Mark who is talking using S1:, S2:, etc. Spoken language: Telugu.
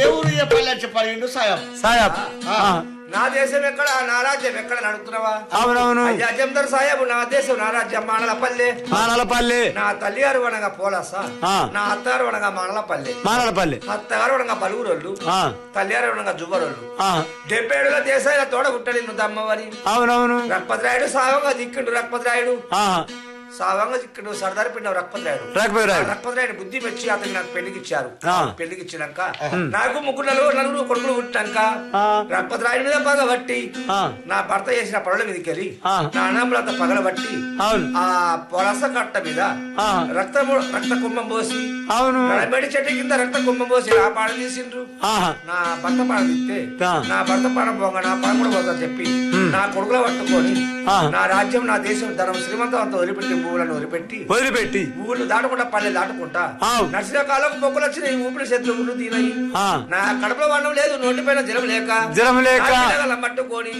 S1: ఏ ఊరు చెప్పాలి అని చెప్పాలి సాయం
S2: సాయబ్
S1: ఆ.
S2: ఆ.
S3: నా దేశం ఎక్కడ నా రాజ్యం ఎక్కడ నడుపుతున్నావా
S2: అవునవును
S3: అయ్యా జమదర్ సాహెబ్ నా దేశం నా రాజ్యం మానలపల్లె
S2: మానలపల్లి
S3: నా తల్లిగారు వనగా పోలాస
S2: ఆ.
S3: నా అత్తగారు వనగా మానలపల్లె
S2: మానలపల్లి
S3: అత్తగారు వనగా బలుగురోళ్ళు
S2: ఆ.
S3: తల్లిగారు వనగా జువ్వరోళ్ళు
S2: ఆ.
S3: డెబ్బై ఏడుల దేశాల తోడ పుట్టలి నువ్వు అమ్మవారి
S2: అవునవును
S3: రక్పతిరాయుడు సావంగా దిక్కిండు రక్పతిరాయుడు
S2: ఆ.
S3: సావంగా దిక్కిండు సర్దార్ పిండ రక్పతిరాయుడు
S2: రాకపోయారు
S3: రక్పతిరాయుడు బుద్ధి మెచ్చి అతనికి నాకు పెళ్లికి ఇచ్చారు
S2: ఆ.
S3: పెళ్లికి ఇచ్చినాక నాకు ముగ్గురు నలుగురు నలుగురు కొడుకులు పుట్టినాక
S2: ఆ.
S3: రక్పతిరాయుడు మీద పగ బట్టి
S2: ఆ.
S3: నా భర్త చేసిన పనుల మీదకి వెళ్ళి
S2: ఆ.
S3: నా అన్నములంతా పగలబట్టి
S2: అవును
S3: ఆ పొలస కట్ట మీద
S2: ఆ.
S3: రక్తము రక్త కుంభం పోసి
S2: అవును
S3: నడబడి చెట్టు కింద రక్త కుంభం పోసి నా పాడ తీసిండ్రు
S2: ఆహా.
S3: నా భర్త పాడ తీస్తే
S2: ఆ.
S3: నా భర్త పాడ పోగా నా పాడ కూడా పోతా చెప్పి నా కొడుకుల పట్టుకొని
S2: ఆ.
S3: నా రాజ్యం నా దేశం ధనం శ్రీమంతం అంతా వదిలిపెట్టి భూములను వదిలిపెట్టి
S2: వదిలిపెట్టి
S3: ఊళ్ళు దాటకుండా పల్లె దాటుకుంటా
S2: ఆవ్.
S3: నడిచిన కాలం పొక్కులు వచ్చినాయి ఊపిరి శత్రువులు తీనయి
S2: ఆ.
S3: నా కడుపులో వర్ణం లేదు నోటిపైన జలం లేక
S2: జలం లేక.
S3: నా పిల్లగాళ్ళ పట్టుకొని